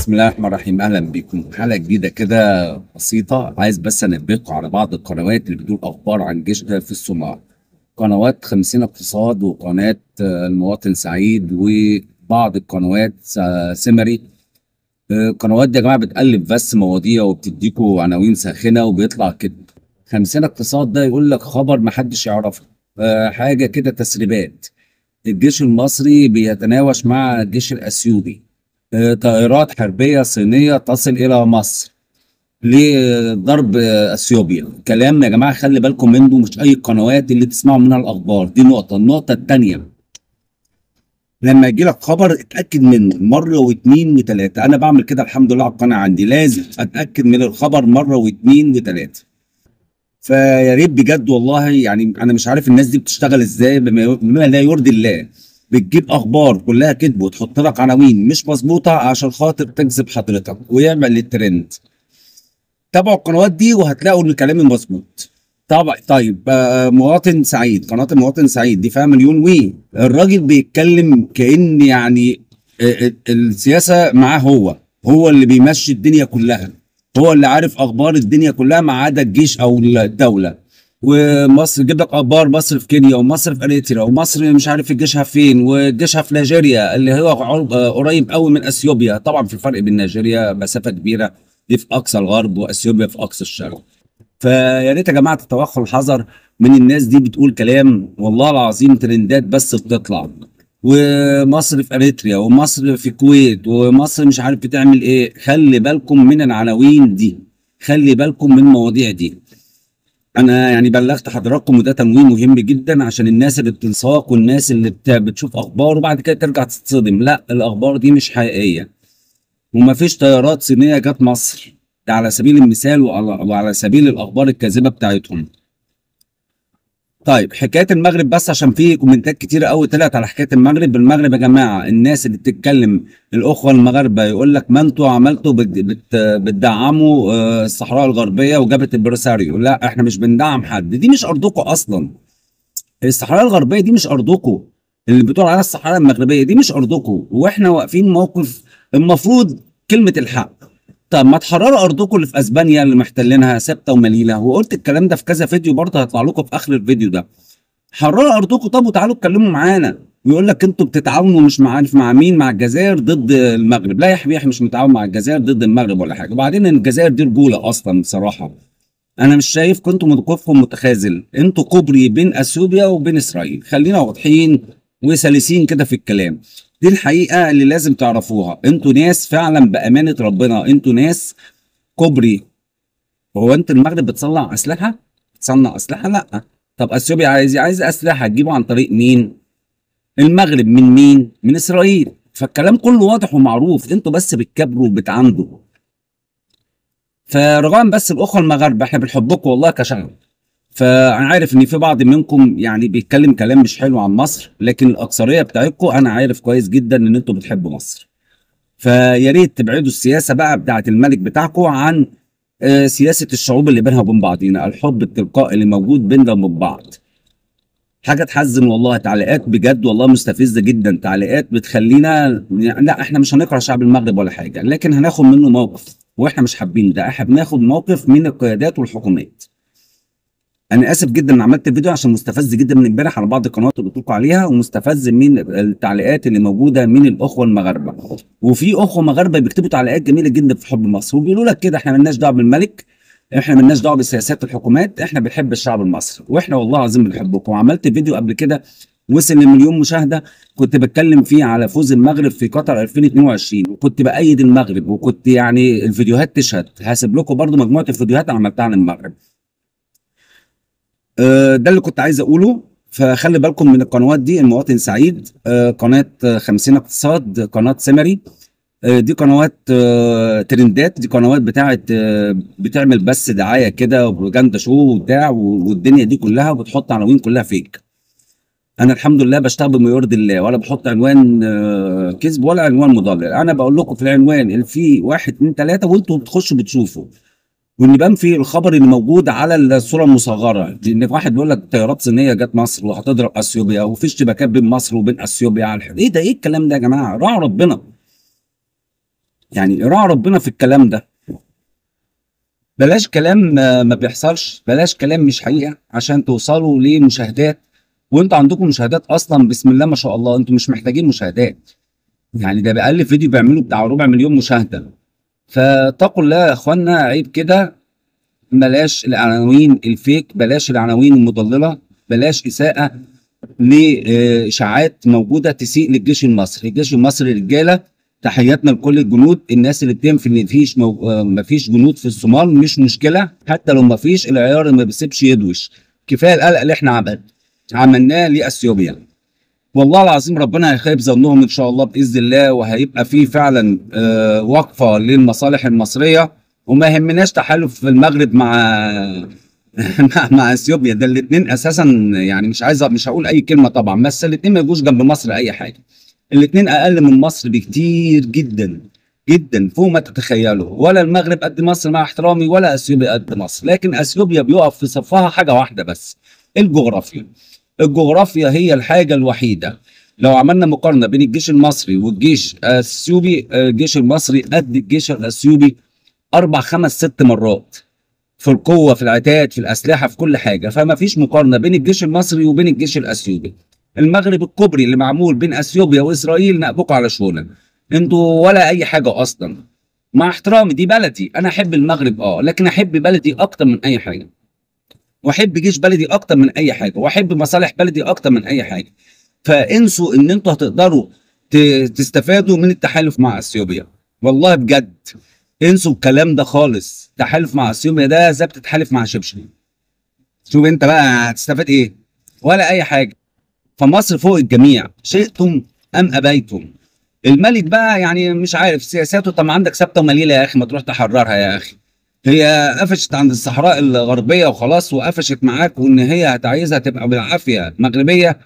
بسم الله الرحمن الرحيم اهلا بكم حلقه جديده كده بسيطه عايز بس انبهكم على بعض القنوات اللي بتقول اخبار عن جيشنا في الصومال قنوات 50 اقتصاد وقناه آه، المواطن سعيد وبعض القنوات آه، سمري آه، القنوات دي يا جماعه بتقلب بس مواضيع وبتديكوا عناوين ساخنه وبيطلع كده 50 اقتصاد ده يقول لك خبر محدش يعرفه آه، حاجه كده تسريبات الجيش المصري بيتناوش مع الجيش الاثيوبي آه، طائرات حربيه صينيه تصل الى مصر لضرب آه، اثيوبيا كلام يا جماعه خلي بالكم منه مش اي قنوات اللي تسمعوا منها الاخبار دي نقطه النقطه الثانيه لما يجي لك خبر اتاكد منه مره واثنين وثلاثه انا بعمل كده الحمد لله على القناه عندي لازم اتاكد من الخبر مره واثنين وثلاثه فيا ريت بجد والله يعني انا مش عارف الناس دي بتشتغل ازاي بما بما لا يرضي الله بتجيب اخبار كلها كذب وتحط لك عناوين مش مظبوطه عشان خاطر تجذب حضرتك ويعمل الترند تابعوا القنوات دي وهتلاقوا ان كلامي مظبوط طبعا طيب آه، مواطن سعيد قناه المواطن سعيد دي فيها مليون وي الراجل بيتكلم كان يعني آه، آه، السياسه معاه هو هو اللي بيمشي الدنيا كلها هو اللي عارف اخبار الدنيا كلها ما عدا الجيش او الدوله ومصر يجيب لك اخبار مصر في كينيا ومصر في اريتريا ومصر مش عارف جيشها فين وجيشها في نيجيريا اللي هو عرب- آه، قريب قوي من اثيوبيا طبعا في فرق بين نيجيريا مسافه كبيره دي في اقصى الغرب واثيوبيا في اقصى الشرق فيا ريت يا جماعه تتوخوا الحذر من الناس دي بتقول كلام والله العظيم ترندات بس بتطلع ومصر في اريتريا ومصر في الكويت ومصر مش عارف بتعمل ايه خلي بالكم من العناوين دي خلي بالكم من المواضيع دي انا يعني بلغت حضراتكم وده تنويه مهم جدا عشان الناس اللي بتنساق والناس اللي بت- بتشوف اخبار وبعد كده ترجع تتصدم لا الاخبار دي مش حقيقيه ومفيش طيارات صينيه جت مصر ده على سبيل المثال وعلى, وعلى سبيل الاخبار الكاذبه بتاعتهم طيب حكايه المغرب بس عشان في كومنتات كتير قوي طلعت على حكايه المغرب المغرب يا جماعه الناس اللي بتتكلم الاخوه المغاربه يقول لك ما انتوا عملتوا بت بت بتدعموا آه، الصحراء الغربيه وجبهه البوليساريو لا احنا مش بندعم حد دي مش ارضكم اصلا الصحراء الغربيه دي مش ارضكم اللي بتقول عليها الصحراء المغربيه دي مش ارضكم واحنا واقفين موقف المفروض كلمه الحق طب ما تحرروا ارضكم اللي في اسبانيا اللي محتلينها ثابته ومليله وقلت الكلام ده في كذا فيديو برضه هيطلع لكم في اخر الفيديو ده حرروا ارضكم طب وتعالوا اتكلموا معانا ويقول لك انتوا بتتعاونوا مش مع عارف مع مين مع الجزائر ضد المغرب لا يا حبيبي احنا مش متعاون مع الجزائر ضد المغرب ولا حاجه وبعدين الجزائر دي رجوله اصلا بصراحه انا مش شايف كنتوا موقفكم متخاذل انتوا كوبري بين اثيوبيا وبين اسرائيل خلينا واضحين وسلسين كده في الكلام دي الحقيقه اللي لازم تعرفوها انتوا ناس فعلا بامانه ربنا انتوا ناس كوبري هو انت المغرب بتصنع اسلحه بتصنع اسلحه لا طب اثيوبيا عايز عايز اسلحه تجيبه عن طريق مين المغرب من مين من اسرائيل فالكلام كله واضح ومعروف انتوا بس بتكبروا وبتعاندوا فرغم بس الاخوه المغاربه احنا بنحبكم والله كشعب فانا عارف ان في بعض منكم يعني بيتكلم كلام مش حلو عن مصر لكن الاكثريه بتاعتكم انا عارف كويس جدا ان انتوا بتحبوا مصر فيا ريت تبعدوا السياسه بقى بتاعه الملك بتاعكم عن آه، سياسه الشعوب اللي بينها وبين بعضينا الحب التلقائي اللي موجود بيننا وبين بعض حاجه تحزن والله تعليقات بجد والله مستفزه جدا تعليقات بتخلينا لا احنا مش هنكره شعب المغرب ولا حاجه لكن هناخد منه موقف واحنا مش حابين ده احنا بناخد موقف من القيادات والحكومات انا اسف جدا ان عملت الفيديو عشان مستفز جدا من امبارح على بعض القنوات اللي قلت لكم عليها ومستفز من التعليقات اللي موجوده من الاخوه المغاربه وفي اخوه مغاربه بيكتبوا تعليقات جميله جدا في حب مصر وبيقولوا لك كده احنا مالناش دعوه بالملك احنا مالناش دعوه بسياسات الحكومات احنا بنحب الشعب المصري واحنا والله العظيم بنحبكم وعملت فيديو قبل كده وصل لمليون مشاهده كنت بتكلم فيه على فوز المغرب في قطر 2022 وكنت بايد المغرب وكنت يعني الفيديوهات تشهد هسيب لكم برضو مجموعه الفيديوهات اللي عملتها عن المغرب آه، ده اللي كنت عايز اقوله فخلي بالكم من القنوات دي المواطن سعيد آه، قناه آه، 50 اقتصاد قناه سمري آه، دي قنوات آه، ترندات دي قنوات بتاعت آه، بتعمل بس دعايه كده وبروباجندا شو وبتاع و- والدنيا دي كلها وبتحط عناوين كلها فيك انا الحمد لله بشتغل بما يرضي الله ولا بحط عنوان آه، كذب ولا عنوان مضلل انا بقول لكم في العنوان اللي فيه واحد اتنين تلاته وانتوا بتخشوا بتشوفوا وان يبان في الخبر اللي موجود على الصوره المصغره ان واحد بيقول لك طيارات صينيه جت مصر وهتضرب اثيوبيا وفي اشتباكات بين مصر وبين اثيوبيا على الحدود ايه ده ايه الكلام ده يا جماعه راعوا ربنا يعني راعوا ربنا في الكلام ده بلاش كلام آه، ما بيحصلش بلاش كلام مش حقيقه عشان توصلوا لمشاهدات وانتوا عندكم مشاهدات اصلا بسم الله ما شاء الله انتوا مش محتاجين مشاهدات يعني ده بأقل فيديو بيعملوا بتاع ربع مليون مشاهده فاتقوا الله يا اخوانا عيب كده بلاش العناوين الفيك بلاش العناوين المضلله بلاش اساءه لاشاعات موجوده تسيء للجيش المصري الجيش المصري رجاله تحياتنا لكل الجنود الناس اللي بتنفي ان مفيش مو... آه، مفيش جنود في الصومال مش مشكله حتى لو مفيش العيار ما بيسيبش يدوش كفايه القلق اللي احنا عمل عملناه لاثيوبيا والله العظيم ربنا هيخيب ظنهم ان شاء الله باذن الله وهيبقى في فعلا آه، وقفه للمصالح المصريه وما يهمناش تحالف في المغرب مع مع, مع اثيوبيا ده الاثنين اساسا يعني مش عايز مش هقول اي كلمه طبعا بس الاثنين ما يجوش جنب مصر اي حاجه الاثنين اقل من مصر بكتير جدا جدا فوق ما تتخيلوا ولا المغرب قد مصر مع احترامي ولا اثيوبيا قد مصر لكن اثيوبيا بيقف في صفها حاجه واحده بس الجغرافيا الجغرافيا هي الحاجه الوحيده لو عملنا مقارنه بين الجيش المصري والجيش الاثيوبي آه، الجيش المصري قد الجيش الاثيوبي اربع خمس ست مرات في القوه في العتاد في الاسلحه في كل حاجه فما فيش مقارنه بين الجيش المصري وبين الجيش الاثيوبي المغرب الكبري اللي معمول بين اثيوبيا واسرائيل نقبكم على شغلنا انتوا ولا اي حاجه اصلا مع احترامي دي بلدي انا احب المغرب اه لكن احب بلدي اكتر من اي حاجه واحب جيش بلدي اكتر من اي حاجه واحب مصالح بلدي اكتر من اي حاجه فانسوا ان انتوا هتقدروا ت- تستفادوا من التحالف مع اثيوبيا والله بجد انسوا الكلام ده خالص تحالف مع اثيوبيا ده زي بتتحالف مع شبشب شوف انت بقى هتستفاد ايه ولا اي حاجه فمصر فوق الجميع شئتم ام ابيتم الملك بقى يعني مش عارف سياساته طب ما عندك ثابته ومليله يا اخي ما تروح تحررها يا اخي هي قفشت عند الصحراء الغربيه وخلاص وقفشت معاك وان هي هتعايزها تبقى بالعافيه مغربيه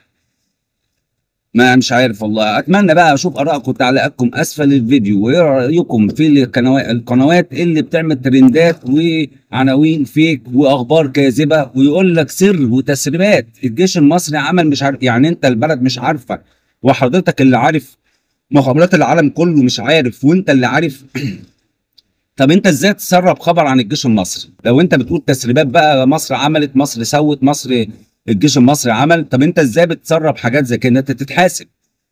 ما مش عارف والله اتمنى بقى اشوف ارائكم وتعليقاتكم اسفل الفيديو وايه رايكم في القنوات القنوات اللي بتعمل ترندات وعناوين فيك واخبار كاذبه ويقول لك سر وتسريبات الجيش المصري عمل مش عارف يعني انت البلد مش عارفه وحضرتك اللي عارف مخابرات العالم كله مش عارف وانت اللي عارف طب انت ازاي تسرب خبر عن الجيش المصري لو انت بتقول تسريبات بقى مصر عملت مصر سوت مصر الجيش المصري عمل طب انت ازاي بتسرب حاجات زي كده انت تتحاسب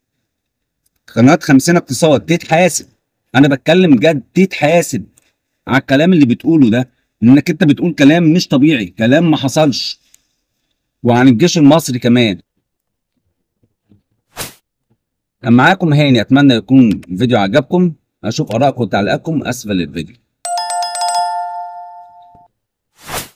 قناه 50 اقتصاد تتحاسب انا بتكلم جد تتحاسب على الكلام اللي بتقوله ده انك انت بتقول كلام مش طبيعي كلام ما حصلش وعن الجيش المصري كمان كان معاكم هاني اتمنى يكون الفيديو عجبكم اشوف ارائكم وتعليقاتكم اسفل الفيديو